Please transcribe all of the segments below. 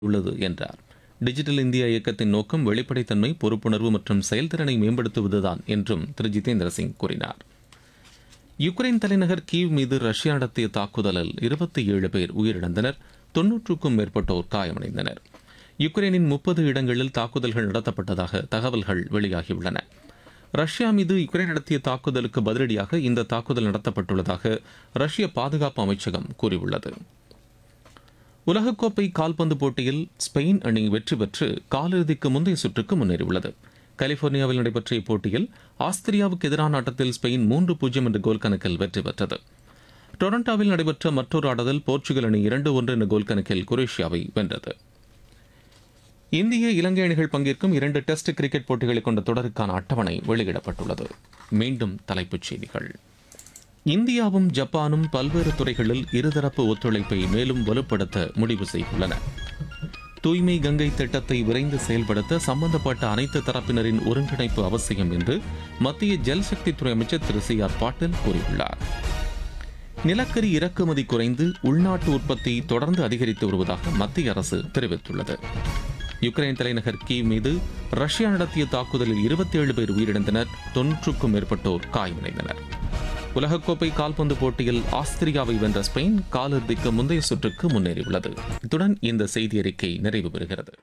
உள்ளது என்றார் digital India இயக்கத்தின் நோக்கம் வெளிப்படைத்தன்மை பொறுப்புணர்வு மற்றும் செயல்திறனை மேம்படுத்துவதுதான் என்றும் திரு ஜிதேந்திர சிங் கூறினார் யுக்ரைன் தலைநகர் கீவ் மீது ரஷ்யா நடத்திய தாக்குதலில் இருபத்தி ஏழு பேர் உயிரிழந்தனர் தொன்னூற்றுக்கும் மேற்பட்டோர் காயமடைந்தனர் யுக்ரைனின் முப்பது இடங்களில் தாக்குதல்கள் நடத்தப்பட்டதாக தகவல்கள் வெளியாகியுள்ளன ரஷ்யா மீது யுக்ரைன் நடத்திய தாக்குதலுக்கு பதிலடியாக இந்த தாக்குதல் நடத்தப்பட்டுள்ளதாக ரஷ்ய பாதுகாப்பு அமைச்சகம் கூறியுள்ளது உலகக்கோப்பை கால்பந்து போட்டியில் ஸ்பெயின் அணி வெற்றி பெற்று காலிறுதிக்கு முந்தைய சுற்றுக்கு முன்னேறியுள்ளது கலிபோர்னியாவில் நடைபெற்ற இப்போட்டியில் ஆஸ்திரியாவுக்கு எதிரான ஆட்டத்தில் ஸ்பெயின் மூன்று பூஜ்ஜியம் என்ற கோல் கணக்கில் வெற்றி பெற்றது டொரண்டோவில் நடைபெற்ற மற்றொரு ஆட்டத்தில் போர்ச்சுகல் அணி இரண்டு ஒன்று என்ற கோல் கணக்கில் குரேஷியாவை வென்றது இந்திய இலங்கை அணிகள் பங்கேற்கும் இரண்டு டெஸ்ட் கிரிக்கெட் போட்டிகளை கொண்ட தொடருக்கான அட்டவணை வெளியிடப்பட்டுள்ளது மீண்டும் தலைப்புச் செய்திகள் இந்தியாவும் ஜப்பானும் பல்வேறு துறைகளில் இருதரப்பு ஒத்துழைப்பை மேலும் வலுப்படுத்த முடிவு செய்துள்ளன தூய்மை கங்கை திட்டத்தை விரைந்து செயல்படுத்த சம்பந்தப்பட்ட அனைத்து தரப்பினரின் ஒருங்கிணைப்பு அவசியம் என்று மத்திய ஜல்சக்தித்துறை அமைச்சர் திரு சி ஆர் பாட்டீல் கூறியுள்ளார் நிலக்கரி இறக்குமதி குறைந்து உள்நாட்டு உற்பத்தி தொடர்ந்து அதிகரித்து வருவதாக மத்திய அரசு தெரிவித்துள்ளது யுக்ரைன் தலைநகர் கீவ் மீது ரஷ்யா நடத்திய தாக்குதலில் இருபத்தி ஏழு பேர் உயிரிழந்தனர் தொன்னூற்றுக்கும் மேற்பட்டோர் காயமடைந்தனர் உலகக்கோப்பை கால்பந்து போட்டியில் ஆஸ்திரியாவை வென்ற ஸ்பெயின் காலிறுதிக்கு முந்தைய சுற்றுக்கு முன்னேறியுள்ளது இத்துடன் இந்த செய்தி அறிக்கை நிறைவு பெறுகிறது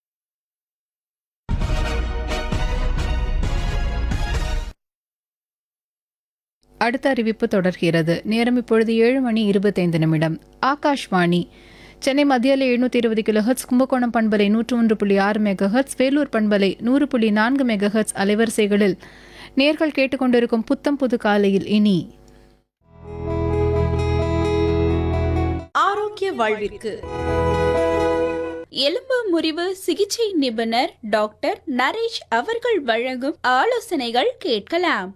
அடுத்த அறிவிப்பு தொடர்கிறது நேரம் இப்பொழுது ஏழு மணி இருபத்தைந்து நிமிடம் ஆகாஷ்வாணி சென்னை மத்தியில் எழுநூத்தி இருபது கிலோ ஹெர்ட்ஸ் கும்பகோணம் பண்பலை நூற்று ஒன்று புள்ளி ஆறு மெகா ஹெர்ட்ஸ் வேலூர் பண்பலை நூறு புள்ளி நான்கு மெகா ஹெர்ட்ஸ் அலைவரிசைகளில் நேர்கள் கேட்டுக்கொண்டிருக்கும் புத்தம் புது காலையில் இனி ஆரோக்கிய வாழ்விற்கு எலும்பு முறிவு சிகிச்சை நிபுணர் டாக்டர் நரேஷ் அவர்கள் வழங்கும் ஆலோசனைகள் கேட்கலாம்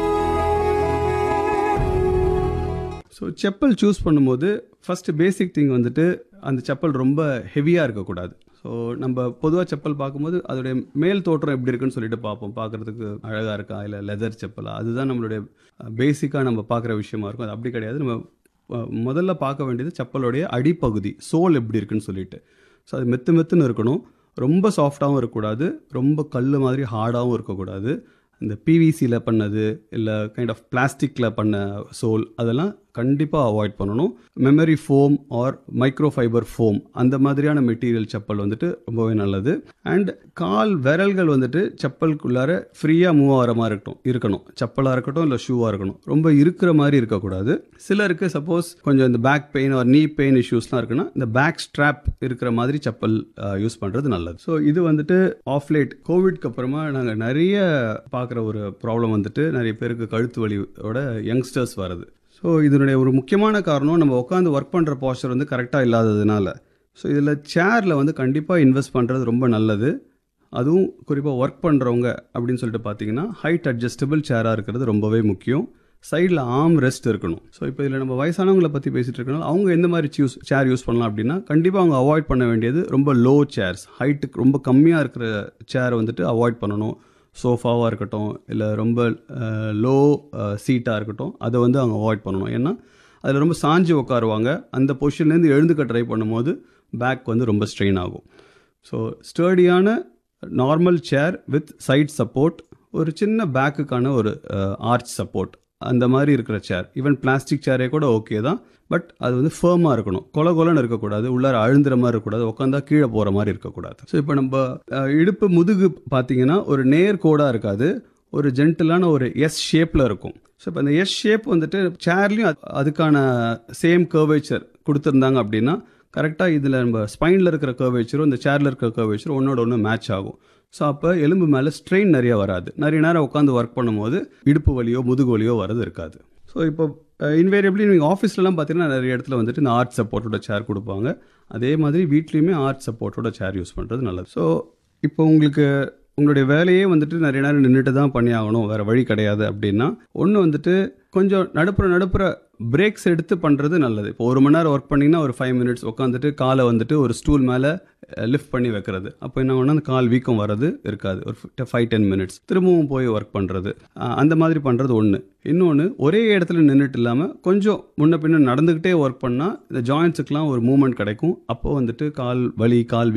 ஸோ செப்பல் சூஸ் பண்ணும்போது ஃபஸ்ட்டு பேசிக் திங் வந்துட்டு அந்த செப்பல் ரொம்ப ஹெவியாக இருக்கக்கூடாது ஸோ நம்ம பொதுவாக செப்பல் பார்க்கும்போது அதோடைய மேல் தோற்றம் எப்படி இருக்குன்னு சொல்லிட்டு பார்ப்போம் பார்க்குறதுக்கு அழகாக இருக்கா இல்லை லெதர் செப்பலா அதுதான் நம்மளுடைய பேசிக்காக நம்ம பார்க்குற விஷயமா இருக்கும் அது அப்படி கிடையாது நம்ம அஹ், முதல்ல பார்க்க வேண்டியது செப்பலோடைய அடிப்பகுதி சோல் எப்படி இருக்குன்னு சொல்லிட்டு ஸோ அது மெத்து மெத்துன்னு இருக்கணும் ரொம்ப சாஃப்டாகவும் இருக்கக்கூடாது ரொம்ப கல் மாதிரி ஹார்டாகவும் இருக்கக்கூடாது இந்த பிவிசியில் பண்ணது இல்லை கைண்ட் ஆஃப் பிளாஸ்டிக்கில் பண்ண சோல் அதெல்லாம் கண்டிப்பாக அவாய்ட் பண்ணணும் memory foam or microfibre foam அந்த மாதிரியான மெட்டீரியல் செப்பல் வந்துட்டு ரொம்பவே நல்லது அண்ட் கால் விரல்கள் வந்துட்டு செப்பலுக்குள்ளார ஃப்ரீயாக மூவ் ஆகிற மாதிரி இருக்கட்டும் இருக்கணும் செப்பலாக இருக்கட்டும் இல்லை ஷூவாக இருக்கணும் ரொம்ப இருக்கிற மாதிரி இருக்கக்கூடாது சிலருக்கு சப்போஸ் கொஞ்சம் இந்த back pain or knee pain இஷ்யூஸ்லாம் இருக்குன்னா இந்த பேக் ஸ்ட்ராப் இருக்கிற மாதிரி செப்பல் யூஸ் பண்ணுறது நல்லது ஸோ இது வந்துட்டு ஆஃப் லேட் கோவிட்க்கு அப்புறமா நாங்கள் நிறைய பார்க்குற ஒரு ப்ராப்ளம் வந்துட்டு நிறைய பேருக்கு கழுத்து வலியோட யங்ஸ்டர்ஸ் வருது ஸோ இதனுடைய ஒரு முக்கியமான காரணம் நம்ம உட்காந்து ஒர்க் பண்ணுற போஸ்டர் வந்து கரெக்டாக இல்லாததுனால ஸோ இதில் சேரில் வந்து கண்டிப்பாக இன்வெஸ்ட் பண்ணுறது ரொம்ப நல்லது அதுவும் குறிப்பாக ஒர்க் பண்ணுறவங்க அப்படின்னு சொல்லிட்டு பார்த்தீங்கன்னா ஹைட் அட்ஜஸ்டபிள் சேராக இருக்கிறது ரொம்பவே முக்கியம் சைடில் ஆம் ரெஸ்ட் இருக்கணும் ஸோ இப்போ இதில் நம்ம வயசானவங்களை பற்றி பேசிகிட்டு இருக்கனால அவங்க எந்த மாதிரி சூஸ் சேர் யூஸ் பண்ணலாம் அப்படின்னா கண்டிப்பாக அவங்க அவாய்ட் பண்ண வேண்டியது ரொம்ப லோ சேர்ஸ் ஹைட்டுக்கு ரொம்ப கம்மியாக இருக்கிற சேரை வந்துட்டு அவாய்ட் பண்ணணும் சோஃபாவாக இருக்கட்டும் இல்லை ரொம்ப லோ சீட்டாக இருக்கட்டும் அதை வந்து அவங்க அவாய்ட் பண்ணணும் ஏன்னா அதில் ரொம்ப சாஞ்சு உட்காருவாங்க அந்த பொசிஷன்லேருந்து எழுந்துக்க ட்ரை பண்ணும்போது பேக் வந்து ரொம்ப ஸ்ட்ரெயின் ஆகும் ஸோ ஸ்டர்டியான normal chair with side support ஒரு சின்ன பேக்குக்கான ஒரு ஆர்ச் சப்போர்ட் அந்த மாதிரி இருக்கிற சேர் ஈவன் பிளாஸ்டிக் சேரே கூட ஓகே தான் பட் அது வந்து ஃபேமாக இருக்கணும் கொல கொலன்னு இருக்கக்கூடாது உள்ளார அழுந்துற மாதிரி இருக்கக்கூடாது உட்காந்தா கீழே போகிற மாதிரி இருக்கக்கூடாது ஸோ இப்போ நம்ம அஹ், இடுப்பு முதுகு பார்த்தீங்கன்னா ஒரு நேர் கோடாக இருக்காது ஒரு ஜென்டிலான ஒரு எஸ் ஷேப்பில் இருக்கும் ஸோ இப்போ இந்த எஸ் ஷேப் வந்துட்டு சேர்லேயும் அதுக்கான சேம் கர்வேச்சர் கொடுத்துருந்தாங்க அப்படின்னா கரெக்டாக இதில் நம்ம ஸ்பைனில் இருக்கிற கர்வேச்சரும் இந்த சேரில் இருக்கிற கர்வேச்சரும் ஒன்றோட ஒன்று மேட்ச் ஆகும் ஸோ அப்போ எலும்பு மேலே ஸ்ட்ரெயின் நிறைய வராது நிறைய நேரம் உட்காந்து ஒர்க் பண்ணும்போது இடுப்பு வலியோ முதுகு வலியோ வரது இருக்காது ஸோ இப்போ இன்வேரியபிளி நீங்கள் ஆஃபீஸ்லலாம் பார்த்தீங்கன்னா நிறைய இடத்துல வந்துட்டு இந்த ஆர்ட் சப்போர்ட்டோட சேர் கொடுப்பாங்க அதே மாதிரி வீட்லேயுமே ஆர்ட் சப்போர்ட்டோட சேர் யூஸ் பண்ணுறது நல்லது ஸோ இப்போ உங்களுக்கு உங்களுடைய வேலையே வந்துட்டு நிறைய நேரம் நின்றுட்டு தான் பண்ணி ஆகணும் வேறு வழி கிடையாது அப்படின்னா ஒன்று வந்துட்டு கொஞ்சம் நடுப்புற நடுப்புற பிரேக்ஸ் எடுத்து பண்ணுறது நல்லது இப்போ ஒரு மணி நேரம் ஒர்க் பண்ணிங்கன்னா ஒரு ஃபைவ் மினிட்ஸ் உட்காந்துட்டு காலை வந்துட்டு ஒரு ஸ்டூல் மேலே லிஃப்ட் பண்ணி வைக்கிறது அப்போ என்ன ஆகும்னா அந்த கால் வீக்கம் வர்றது இருக்காது ஒரு ஃபைவ் டென் மினிட்ஸ் திரும்பவும் போய் ஒர்க் பண்ணுறது அந்த மாதிரி பண்ணுறது ஒன்று இன்னொன்று ஒரே இடத்துல நின்றுட்டு இல்லாமல் கொஞ்சம் முன்ன பின்ன நடந்துக்கிட்டே ஒர்க் பண்ணால் இந்த ஜாயின்ஸுக்கெலாம் ஒரு மூமெண்ட் கிடைக்கும் அப்போ வந்துட்டு கால் வலி கால்